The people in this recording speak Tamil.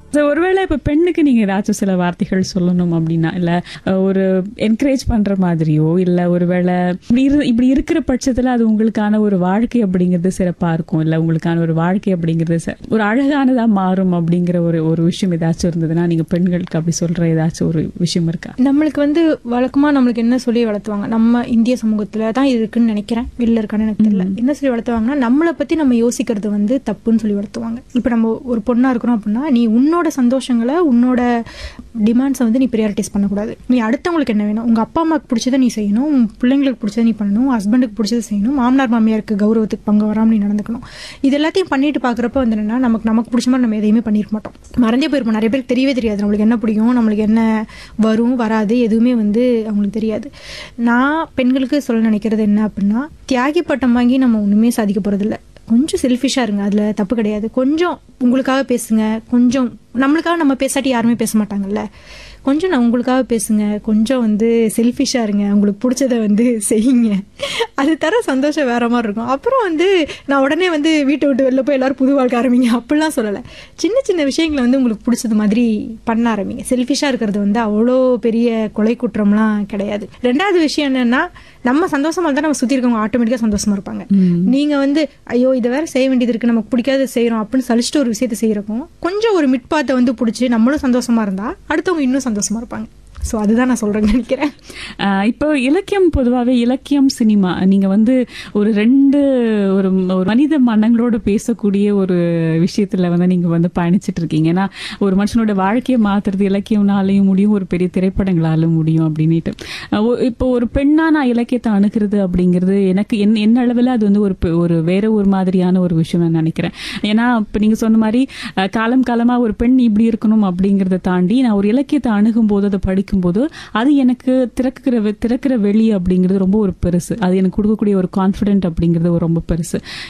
So, ஒருவேளை இப்ப பெண்ணுக்கு நீங்க ஏதாச்சும் சில வார்த்தைகள் சொல்லணும் அப்படின்னா இல்ல அஹ், ஒரு என்கரேஜ் பண்ற மாதிரியோ இல்ல ஒருவேளை இப்படி இரு இப்படி இருக்கிற பட்சத்துல அது உங்களுக்கான ஒரு வாழ்க்கை அப்படிங்கிறது சிறப்பா இருக்கும் இல்ல உங்களுக்கான ஒரு வாழ்க்கை அப்படிங்கிறது ச- ஒரு அழகானதா மாறும் அப்படிங்கிற ஒரு ஒரு விஷயம் ஏதாச்சும் இருந்ததுன்னா நீங்க பெண்களுக்கு அப்படி சொல்ற ஏதாச்சும் ஒரு விஷயம் இருக்கா நம்மளுக்கு வந்து வழக்கமா நம்மளுக்கு என்ன சொல்லி வளர்த்துவாங்க நம்ம இந்திய சமூகத்துல தான் இது இருக்குன்னு நினைக்கிறேன் வெளில இருக்கான்னு எனக்கு தெரியல என்ன சொல்லி வளர்த்துவாங்கன்னா நம்மளை பத்தி நம்ம யோசிக்கிறது வந்து தப்புன்னு சொல்லி வளர்த்துவாங்க இப்போ நம்ம ஒரு பொண்ணா இருக்கிறோம் அப்படின்னா நீ உன்னோட சந்தோஷங்களை உன்னோட டிமாண்ட்ஸை வந்து நீ ப்ரியாரிட்டிஸ் பண்ணக்கூடாது நீ அடுத்தவங்களுக்கு என்ன வேணும் உங்க அப்பா அம்மாவுக்கு பிடிச்சதை நீ செய்யணும் உன் பிள்ளைங்களுக்கு பிடிச்சதை நீ பண்ணணும் ஹஸ்பண்டுக்கு பிடிச்சதை செய்யணும் மாமனார் மாமியாருக்கு கௌரவத்துக்கு பங்கு வராமல் நீ நடந்துக்கணும் இது எல்லாத்தையும் பண்ணிட்டு பார்க்குறப்ப வந்து என்னன்னா நமக்கு நமக்கு பிடிச்ச மாதிரி நம்ம எதையுமே பண்ணிருக்க மாட்டோம் மறந்தே போயிருப்போம் நிறைய பேருக்கு தெரியவே தெரியாது நம்மளுக்கு என்ன பிடிக்கும் நம்மளுக்கு என்ன வரும் வராது எதுவுமே வந்து அவங்களுக்கு தெரியாது நான் பெண்களுக்கு சொல்ல நினைக்கிறது என்ன அப்படின்னா தியாகி பட்டம் வாங்கி நம்ம ஒன்றுமே சாதிக்க போகிறதில்ல கொஞ்சம் செல்ஃபிஷாக இருங்க அதில் தப்பு கிடையாது கொஞ்சம் உங்களுக்காக பேசுங்க கொஞ்சம் நம்மளுக்காக நம்ம பேசாட்டி யாருமே பேச மாட்டாங்கல்ல கொஞ்சம் நான் உங்களுக்காக பேசுங்க கொஞ்சம் வந்து செல்ஃபிஷாக இருங்க உங்களுக்கு பிடிச்சத வந்து செய்யுங்க அது தர சந்தோஷம் வேற மாதிரி இருக்கும் அப்புறம் வந்து நான் உடனே வந்து வீட்டை விட்டு வெளில போய் எல்லாரும் புது வாழ்க்கை ஆரம்பிங்க அப்படிலாம் சொல்லலை சின்ன சின்ன விஷயங்களை வந்து உங்களுக்கு பிடிச்சது மாதிரி பண்ண ஆரம்பிங்க செல்ஃபிஷாக இருக்கிறது வந்து அவ்வளோ பெரிய கொலை குற்றம்லாம் கிடையாது ரெண்டாவது விஷயம் என்னன்னா நம்ம சந்தோஷமா இருந்தால் நம்ம சுற்றி இருக்கவங்க ஆட்டோமேட்டிக்காக சந்தோஷமா இருப்பாங்க நீங்க வந்து ஐயோ இதை வேற செய்ய வேண்டியது இருக்கு நமக்கு பிடிக்காத செய்யறோம் அப்படின்னு சலிச்சுட்டு ஒரு விஷயத்தை செய்யறக்கும் கொஞ்சம் ஒரு மிட்பாத்தை வந்து பிடிச்சி நம்மளும் சந்தோஷமா இருந்தா அடுத்தவங்க இன்னும் சந்தோஷமா இருப்பாங்க ஸோ அதுதான் நான் சொல்றேன்னு நினைக்கிறேன் ஆஹ் இப்போ இலக்கியம் பொதுவாகவே இலக்கியம் சினிமா நீங்க வந்து ஒரு ரெண்டு ஒரு ஒரு மனித மனங்களோடு பேசக்கூடிய ஒரு விஷயத்துல வந்து நீங்க வந்து பயணிச்சிட்டு இருக்கீங்க ஏன்னா ஒரு மனுஷனோட வாழ்க்கையை மாத்துறது இலக்கியம்னாலையும் முடியும் ஒரு பெரிய திரைப்படங்களாலும் முடியும் அப்படின்னுட்டு ஆஹ் ஒ- இப்போ ஒரு பெண்ணா நான் இலக்கியத்தை அணுகிறது அப்படிங்கிறது எனக்கு என் என்ன அளவில் அது வந்து ஒரு பெ- ஒரு வேற ஒரு மாதிரியான ஒரு விஷயம் நான் நினைக்கிறேன் ஏன்னா இப்போ நீங்க சொன்ன மாதிரி ஆஹ் காலம் காலமா ஒரு பெண் இப்படி இருக்கணும் அப்படிங்கிறத தாண்டி நான் ஒரு இலக்கியத்தை அணுகும் போது அதை படிக்கும்போது அது எனக்கு திறக்கிற வெ- திறக்கிற வெளி அப்படிங்கிறது ரொம்ப ஒரு பெருசு அது எனக்கு கொடுக்கக்கூடிய ஒரு கான்ஃபிடென்ட் அப்படிங்கிறது ஒரு ரொம்ப பெருசு